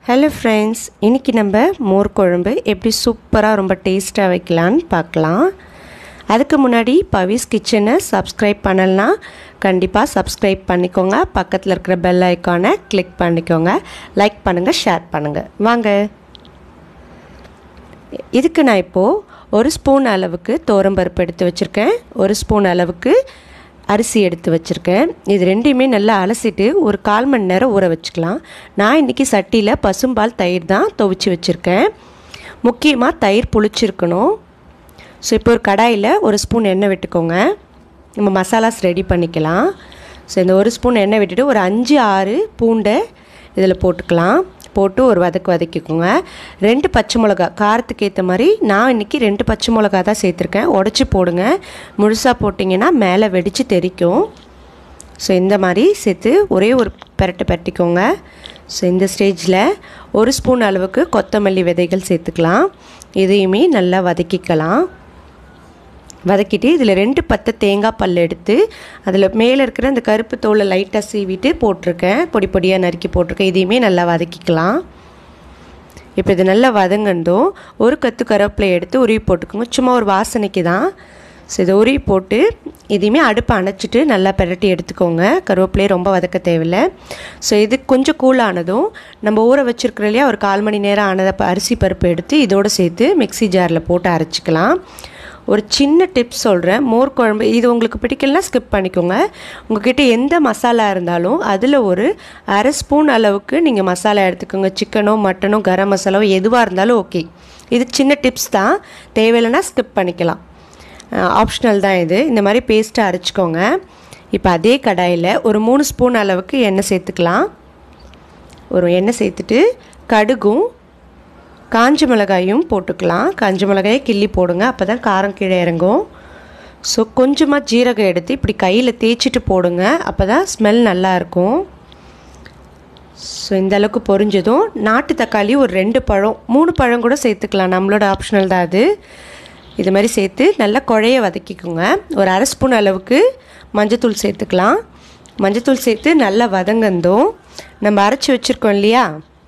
hello friends இன்றைக்கி நம்ம மோர் குழம்பு எப்படி சூப்பராக ரொம்ப டேஸ்ட்டாக வைக்கலான்னு பார்க்கலாம் அதுக்கு முன்னாடி பவிஸ் கிச்சனை சப்ஸ்கிரைப் பண்ணலனா கண்டிப்பாக சப்ஸ்கிரைப் பண்ணிக்கோங்க பக்கத்தில் இருக்கிற பெல் ஐக்கானை கிளிக் பண்ணிக்கோங்க லைக் பண்ணுங்கள் ஷேர் பண்ணுங்கள் வாங்க இதுக்கு நான் இப்போது ஒரு ஸ்பூன் அளவுக்கு தோரம்பருப்பு எடுத்து வச்சுருக்கேன் ஒரு ஸ்பூன் அளவுக்கு அரிசி எடுத்து வச்சுருக்கேன் இது ரெண்டையுமே நல்லா அலசிட்டு ஒரு கால் மணி நேரம் ஊற வச்சுக்கலாம் நான் இன்றைக்கி சட்டியில் பசும்பால் தயிர் தான் துவைச்சி வச்சுருக்கேன் முக்கியமாக தயிர் புளிச்சிருக்கணும் ஸோ இப்போ ஒரு கடாயில் ஒரு ஸ்பூன் எண்ணெய் விட்டுக்கோங்க நம்ம மசாலாஸ் ரெடி பண்ணிக்கலாம் ஸோ இந்த ஒரு ஸ்பூன் எண்ணெய் விட்டுட்டு ஒரு அஞ்சு ஆறு பூண்டை இதில் போட்டுக்கலாம் போட்டு ஒரு வதக்கு வதக்கிக்கோங்க ரெண்டு பச்சை மிளகா காரத்துக்கு ஏற்ற மாதிரி நான் இன்றைக்கி ரெண்டு பச்சை மிளகா தான் சேர்த்துருக்கேன் உடச்சி போடுங்க முழுசாக போட்டிங்கன்னா மேலே வெடித்து தெரிக்கும் ஸோ இந்த மாதிரி சேர்த்து ஒரே ஒரு பெரட்டு பெரட்டிக்கோங்க ஸோ இந்த ஸ்டேஜில் ஒரு ஸ்பூன் அளவுக்கு கொத்தமல்லி விதைகள் சேர்த்துக்கலாம் இதையுமே நல்லா வதக்கிக்கலாம் வதக்கிட்டு இதில் ரெண்டு பத்து தேங்காய் பல் எடுத்து அதில் மேலே இருக்கிற அந்த கருப்பு தோலை லைட்டாக சீவிட்டு போட்டிருக்கேன் பொடி பொடியாக நறுக்கி போட்டிருக்கேன் இதையுமே நல்லா வதக்கிக்கலாம் இப்போ இது நல்லா வதங்கந்தோம் ஒரு கத்து கருவேப்பிலை எடுத்து உருவி போட்டுக்கோங்க சும்மா ஒரு வாசனைக்கு தான் ஸோ இதை உருவி போட்டு இதையுமே அடுப்பை அணைச்சிட்டு நல்லா பெரட்டி எடுத்துக்கோங்க கருவேப்பிலையை ரொம்ப வதக்க தேவையில்லை ஸோ இது கொஞ்சம் கூலானதும் நம்ம ஊற வச்சுருக்கிற இல்லையா ஒரு கால் மணி நேரம் ஆனதை அரிசி பருப்பு எடுத்து இதோடு சேர்த்து மிக்சி ஜாரில் போட்டு அரைச்சிக்கலாம் ஒரு சின்ன டிப்ஸ் சொல்கிறேன் மோர் குழம்பு இது உங்களுக்கு பிடிக்கலனா ஸ்கிப் பண்ணிக்கோங்க உங்ககிட்ட எந்த மசாலா இருந்தாலும் அதில் ஒரு அரை ஸ்பூன் அளவுக்கு நீங்கள் மசாலா எடுத்துக்கோங்க சிக்கனோ மட்டனோ கரம் மசாலாவோ எதுவாக இருந்தாலும் ஓகே இது சின்ன டிப்ஸ் தான் தேவையில்லைனா ஸ்கிப் பண்ணிக்கலாம் ஆப்ஷனல் தான் இது இந்த மாதிரி பேஸ்ட்டை அரைச்சிக்கோங்க இப்போ அதே கடாயில் ஒரு மூணு ஸ்பூன் அளவுக்கு எண்ணெய் சேர்த்துக்கலாம் ஒரு எண்ணெய் சேர்த்துட்டு கடுகும் காஞ்ச மிளகாயும் போட்டுக்கலாம் காஞ்ச மிளகாயை கிள்ளி போடுங்க அப்போ தான் காரம் கீழே இறங்கும் ஸோ கொஞ்சமாக ஜீரகம் எடுத்து இப்படி கையில் தேய்ச்சிட்டு போடுங்க அப்போ தான் ஸ்மெல் நல்லாயிருக்கும் ஸோ இந்த அளவுக்கு பொரிஞ்சதும் நாட்டு தக்காளி ஒரு ரெண்டு பழம் மூணு பழம் கூட சேர்த்துக்கலாம் நம்மளோட ஆப்ஷனல் தான் அது இது மாதிரி சேர்த்து நல்லா குழைய வதக்கிக்கோங்க ஒரு அரை ஸ்பூன் அளவுக்கு மஞ்சத்தூள் சேர்த்துக்கலாம் மஞ்சத்தூள் சேர்த்து நல்லா வதங்கந்தோம் நம்ம அரைச்சி வச்சுருக்கோம் இல்லையா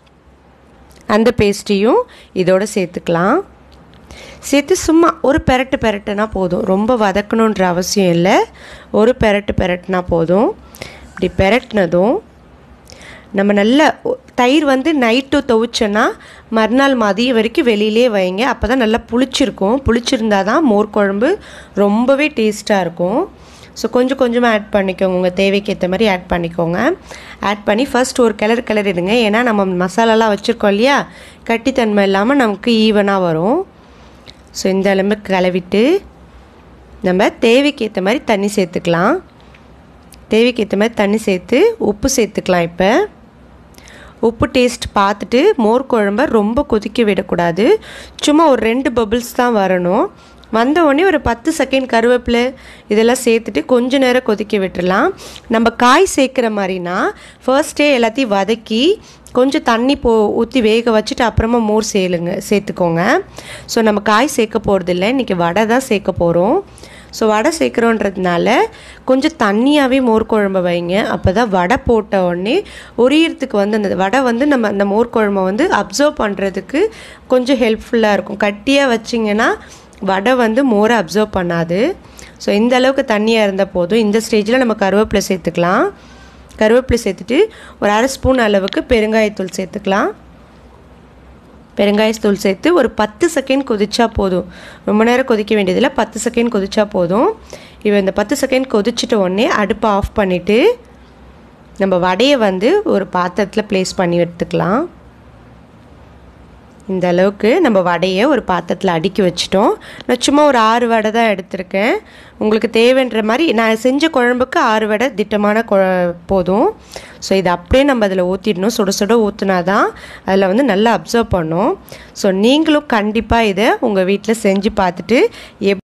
அந்த பேஸ்ட்டையும் இதோடு சேர்த்துக்கலாம் சேர்த்து சும்மா ஒரு பெரட்டு பெரட்டுனா போதும் ரொம்ப வதக்கணுன்ற அவசியம் இல்லை ஒரு பெரட்டு பெரட்டுனா போதும் இப்படி பெரட்டினதும் நம்ம நல்ல தயிர் வந்து நைட்டு துவைச்சோன்னா மறுநாள் மதியம் வரைக்கும் வெளியிலே வைங்க அப்போ தான் நல்லா புளிச்சிருக்கும் புளிச்சிருந்தா தான் மோர் குழம்பு ரொம்பவே டேஸ்ட்டாக இருக்கும் ஸோ கொஞ்சம் கொஞ்சமாக ஆட் பண்ணிக்கோங்க உங்கள் தேவைக்கு ஏற்ற மாதிரி ஆட் பண்ணிக்கோங்க ஆட் பண்ணி ஃபஸ்ட் ஒரு கிளறு கிளறிடுங்க ஏன்னா நம்ம மசாலாலாம் வச்சுருக்கோம் இல்லையா கட்டித்தன்மை இல்லாமல் நமக்கு ஈவனாக வரும் ஸோ இந்த அளவுக்கு கிளவிட்டு நம்ம தேவைக்கு ஏற்ற மாதிரி தண்ணி சேர்த்துக்கலாம் தேவைக்கு ஏற்ற மாதிரி தண்ணி சேர்த்து உப்பு சேர்த்துக்கலாம் இப்போ உப்பு டேஸ்ட் பார்த்துட்டு மோர் குழம்ப ரொம்ப கொதிக்க விடக்கூடாது சும்மா ஒரு ரெண்டு பபிள்ஸ் தான் வரணும் வந்த உடனே ஒரு பத்து செகண்ட் கருவேப்பிலை இதெல்லாம் சேர்த்துட்டு கொஞ்ச நேரம் கொதிக்க விட்டுடலாம் நம்ம காய் சேர்க்குற மாதிரினா ஃபர்ஸ்டே எல்லாத்தையும் வதக்கி கொஞ்சம் தண்ணி போ ஊற்றி வேக வச்சுட்டு அப்புறமா மோர் சேலுங்க சேர்த்துக்கோங்க ஸோ நம்ம காய் சேர்க்க போகிறதில்ல இன்றைக்கி வடை தான் சேர்க்க போகிறோம் ஸோ வடை சேர்க்குறோன்றதுனால கொஞ்சம் தண்ணியாகவே மோர் குழம்பு வைங்க அப்போ தான் வடை போட்ட உடனே உரியறதுக்கு வந்து அந்த வடை வந்து நம்ம அந்த மோர் குழம்பை வந்து அப்சர்வ் பண்ணுறதுக்கு கொஞ்சம் ஹெல்ப்ஃபுல்லாக இருக்கும் கட்டியாக வச்சிங்கன்னா வடை வந்து மோரை அப்சர்வ் பண்ணாது ஸோ இந்த அளவுக்கு தண்ணியாக இருந்தால் போதும் இந்த ஸ்டேஜில் நம்ம கருவேப்பிலை சேர்த்துக்கலாம் கருவேப்பிலை சேர்த்துட்டு ஒரு அரை ஸ்பூன் அளவுக்கு பெருங்காயத்தூள் சேர்த்துக்கலாம் பெருங்காயத்தூள் சேர்த்து ஒரு பத்து செகண்ட் கொதிச்சா போதும் ரொம்ப நேரம் கொதிக்க வேண்டியதில்லை பத்து செகண்ட் கொதிச்சா போதும் இப்போ இந்த பத்து செகண்ட் கொதிச்சிட்ட உடனே அடுப்பை ஆஃப் பண்ணிவிட்டு நம்ம வடையை வந்து ஒரு பாத்திரத்தில் ப்ளேஸ் பண்ணி எடுத்துக்கலாம் இந்த அளவுக்கு நம்ம வடையை ஒரு பாத்திரத்தில் அடுக்கி வச்சிட்டோம் நான் சும்மா ஒரு ஆறு வடை தான் எடுத்திருக்கேன் உங்களுக்கு தேவைன்ற மாதிரி நான் செஞ்ச குழம்புக்கு ஆறு வடை திட்டமான குழ போதும் ஸோ இதை அப்படியே நம்ம அதில் ஊற்றிடணும் சுட சுட ஊற்றினா தான் அதில் வந்து நல்லா அப்சர்வ் பண்ணும் ஸோ நீங்களும் கண்டிப்பாக இதை உங்கள் வீட்டில் செஞ்சு பார்த்துட்டு எப்